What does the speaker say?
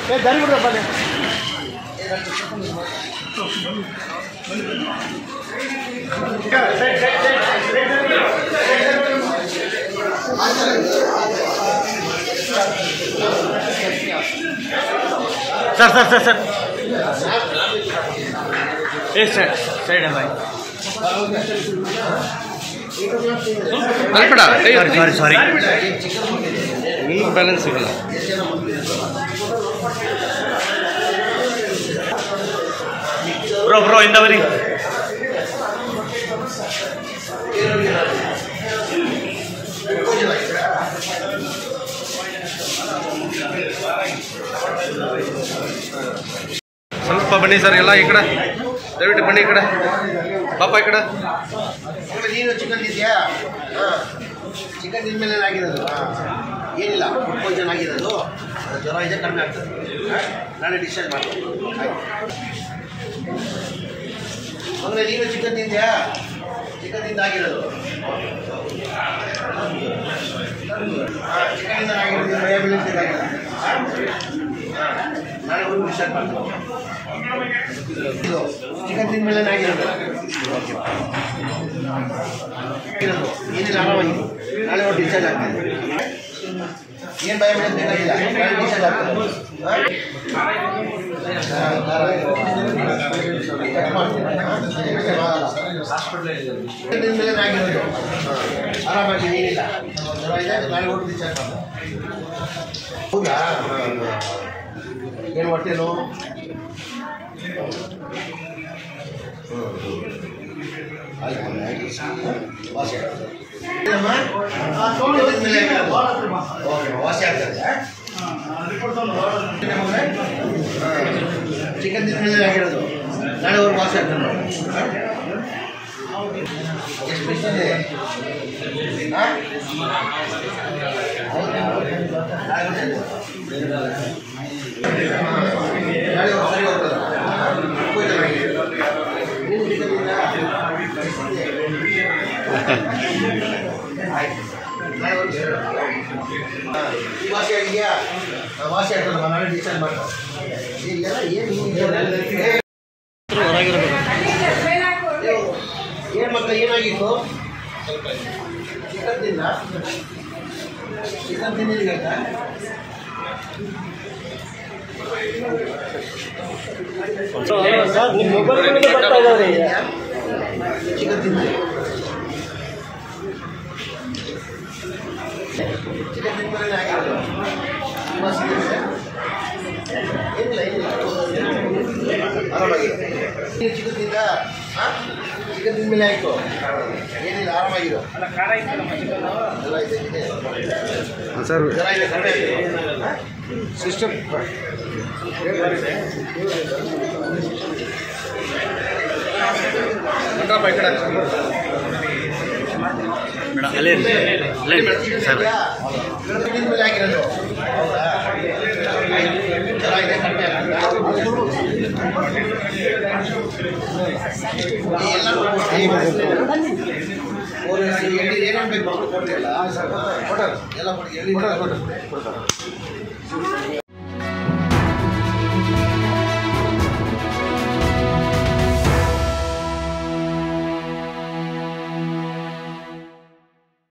ಏ ದಾರಿ ಬಿಡ್ರಪ್ಪ ಅಲ್ಲಿ ಸರ್ ಸರ್ ಸರ್ ಸರ್ ಏ ಸೈಡ್ ಸೈಡ್ ಅಲ್ಲ ಸಾರಿ ಸಾರಿ ಸಾರಿ ನಿಮ್ಮ ಬ್ಯಾಲೆನ್ಸ್ ಸಿಗಲ್ಲ ಬ್ರೋ ಬ್ರೋ ಇಂದ ಬರಿ ಸ್ವಲ್ಪ ಬನ್ನಿ ಸರ್ ಎಲ್ಲ ಈ ಕಡೆ ದಯವಿಟ್ಟು ಬನ್ನಿ ಈ ಕಡೆ ಪಾಪ ಈ ಕಡೆ ನೀನು ಚಿಕನ್ ಇದೆಯಾ ಚಿಕನ್ ತಿಂದ್ಮೇಲೆ ಆಗಿರೋದು ಏನಿಲ್ಲ ಫುಡ್ ಪಾಯ್ಸನ್ ಆಗಿರೋದು ಜ್ವರ ಇದೆ ಕಡಿಮೆ ಆಗ್ತದೆ ಹಾ? ನಾಳೆ ಡಿಸ್ಚಾರ್ಜ್ ಮಾಡ್ತೀನಿ ಅಂದರೆ ನೀನು ಚಿಕನ್ ತಿಂದ್ಯಾ ಚಿಕನ್ ತಿಂದ ಆಗಿರೋದು ಚಿಕನಿಂದ ಆಗಿರೋದು ಬಯೋಬಿಲಿಟಿ ಆಗಿರೋದು ಹಾ? ನಾಳೆ ಹೋಗಿ ಡಿಸ್ಚಾರ್ಜ್ ಮಾಡ್ತೀನಿ ಇದು ಚಿಕನ್ ತಿಂದ್ಮೇಲೆ ಆಗಿರೋದು ಇರೋದು ಏನಿಲ್ಲ ಆರಾಮಾಗಿ ನಾಳೆ ನೋಡಿ ಡಿಸ್ಚಾರ್ಜ್ ಆಗ್ತದೆ ಏನು ಭಯ ಬೀಳೋದು ಬೇಕಾಗಿಲ್ಲ ನಾಳೆ ಡಿಸ್ಚಾರ್ಜ್ ಆಗ್ತದೆ ಹಾಸ್ಪಿಟಲ್ ಮೇಲೆ ಆಗಿರೋದು ಆರಾಮಾಗಿ ಏನಿಲ್ಲ ಜ್ವರ ಇದೆ ನಾಳೆ ಹೋಗಿ ಡಿಸ್ಚಾರ್ಜ್ ಮಾಡ್ತಾರೆ ಹೌದಾ ಏನು ಹೊಟ್ಟೆ ನೋವು ವಾಸಿ ಆಗ್ತದೆ ಚಿಕನ್ ತಿಂದ್ಮೇಲೆ ಆಗಿರೋದು ನಾಳೆ ಅವ್ರು ವಾಸಿ ಆಗ್ತದೆ ಎಷ್ಟು ಪೀಸ್ ಇದೆ ಹಾ? ಹೌದಾ? ನಾಳೆ ಗೊತ್ತಾಯ್ತು. ನಾಳೆ ಅವ್ರು ಸರಿ ಹೋಗ್ತದೆ ನೀನು ಚಿಕನ್ ತಿಂದ? ಆಯ್ತು ನಾಳೆ ಒಂದು ಸರಿ. ಹಾ, ಈ ವಾಸಿ ಆಗಿದೆಯಾ ಹಾ, ವಾಸಿ ಆಗ್ತದಮ್ಮ ನಾಳೆ ಡಿಸ್ಚಾರ್ಜ್ ಮಾಡ್ತಾರೆ ಈಗೆಲ್ಲ ಏನು ಏನು ಮಕ್ಕಳು ಏನಾಗಿತ್ತು ಚಿಕನ್ ತಿಂದ ಚಿಕನ್ ತಿಂದಿಲ್ಲ ಸರ್ ನಿಮ್ಮ ಮೊಬೈಲ್ ಬರ್ತಾ ಇದಾವೆ ಚಿಕನ್ ತಿಂದ ಚಿಕನ್ ತಿಂದ್ಮೇಲೆ ಆಗಿರೋದು ತುಂಬ ಸಿಗುತ್ತೆ ಏನಿಲ್ಲ ಏನಿಲ್ಲ ಆರಾಮಾಗಿ ನೀನು ಚಿಕನ್ ತಿಂದ ಹಾಂ ಚಿಕನ್ ತಿಂದ್ಮೇಲೆ ಆಯಿತು ಏನಿಲ್ಲ ಆರಾಮಾಗಿರು ಎಲ್ಲ ಇದೆ ಇದೆ ಸರ್ ಜ್ವರ ಇದೆ ಕಡಿಮೆ ಆಗಿದೆ ಹಾಂ ಸಿಸ್ಟಮ್ ಈ ಕಡೆ ಅಲ್ಲೇ ಅಲ್ಲೇ ಸರ್ ತಿಂದ ಮೇಲೆ ಆಗಿರೋದು ಹೌದಾ ಜ್ವರ ಇದೆ ಕಡಿಮೆ ಏನೇನು ಬೇಕು ಕೊಟ್ಟಿಲ್ಲ ಎಲ್ಲ ಕೊಡಿ ಎಲ್ಲಿ